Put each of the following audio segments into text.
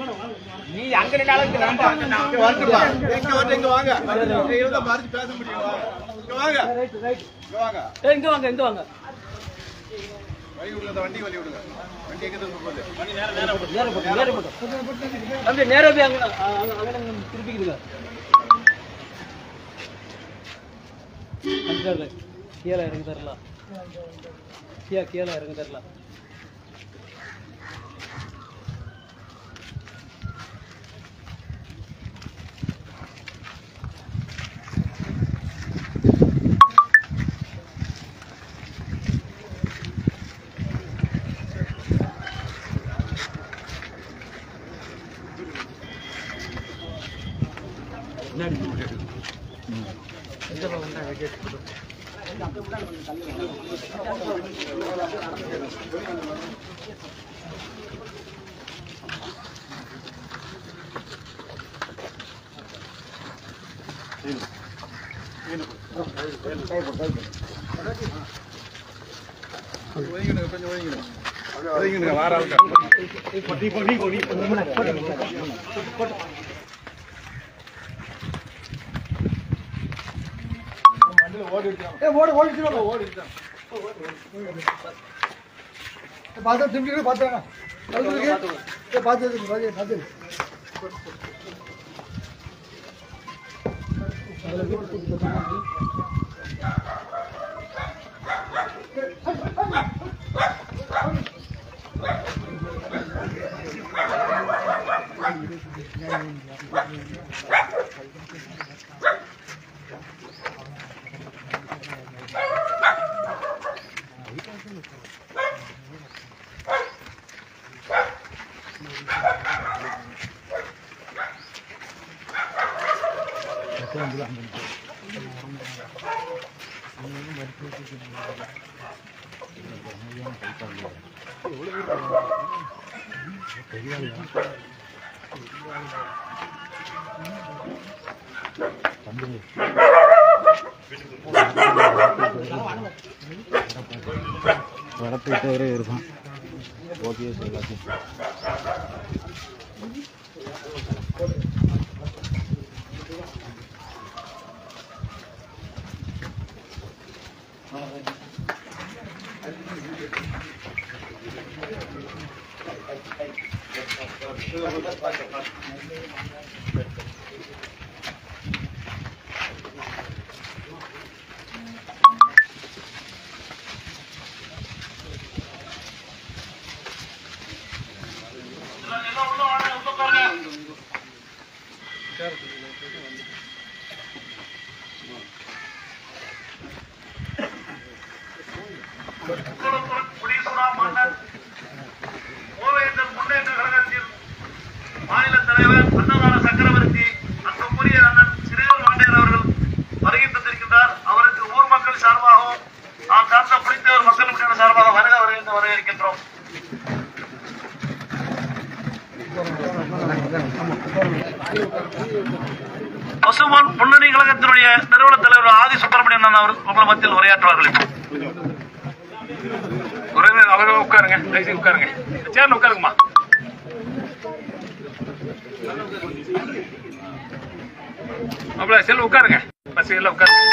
நீ அங்க நின்னாலும் இங்க வேண்டாம் இங்க வந்துப்பா. இங்க வந்து இங்க வாங்க இங்க இருந்தா மறைச்சு பேச முடியும் வாங்க. இங்க வாங்க இங்க வாங்க ஏய், இங்க வாங்க இங்க வாங்க வழி விடுங்க இந்த வண்டி வழி விடுங்க வண்டி எங்க இருந்து போகுது நேரா போட்டு நேரா போட்டு தம்பி நேரா போய் அங்க அங்க அங்க அங்க திருப்பிக்குதுங்க அஞ்சாறு கீழே இறங்க தரல கீழே கீழே இறங்க தரல ஒதுங்கிடுங்க கொஞ்சம் ஒதுங்கிடுங்க ஒதுங்கிடுங்க வார ஆளுங்க பார்த்தா திரும்பி பார்த்தா பார்த்து பார்த்து வரப்பிட்டவரே இருக்கும் ஓகே எல்லாத்தையும் குடிசுரா மன்னர் மூவேந்தர் முன்னேற்ற கழகத்தின் மாநில தலைவர் அன்னதான சக்கரவர்த்தி அன்புக்குரிய அண்ணன் சிறியூர் பாண்டியர் அவர்கள் வருகை தந்திருக்கின்றார் அவருக்கு ஊர் மக்கள் சார்பாகவும் நாம் சார்ந்த புலித்தேவர் மக்கள் முன்னேற்ற சார்பாக வருக வருகின்ற வரவேற்கின்றோம் பசுமன் முன்னணி கழகத்தினுடைய நிறுவன தலைவர் ஆதி சுப்பிரமணியன் அண்ணன் அவர் உங்கள் மத்தியில் உரையாற்றுவார்கள் இப்போ. ஒரே அழகா உட்காருங்க தயவுசெய்து உட்காருங்க சேர்ல உட்காருங்கம்மா அப்பல செல்ல உட்காருங்க பஸ் எல்லாம் உட்காருங்க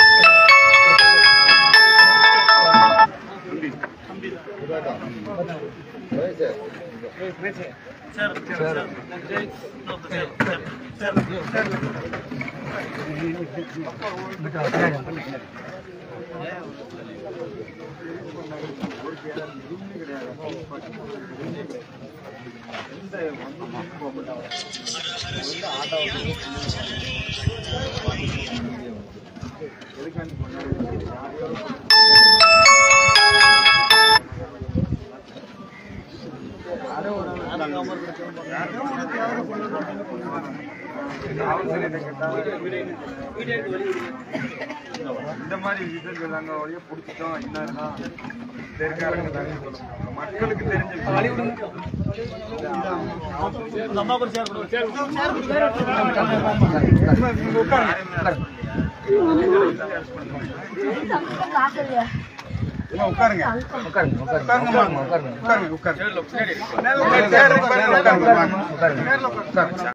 இந்த மாதிரி விஷயத்துக்கு நாங்க வழியா பிடிச்சிட்டோம் என்னன்னா தெரிஞ்சாருங்க மக்களுக்கு தெரிஞ்ச வழி விடுங்க அந்த அம்மா கூட சேர் கொடுங்க சேர் உட்காருங்க உட்காருங்க உட்காருங்க உட்காருங்க உட்காருங்க நேர்ல உட்காருங்க. நேர்ல உட்காருங்க. நேர்ல உட்காருங்க.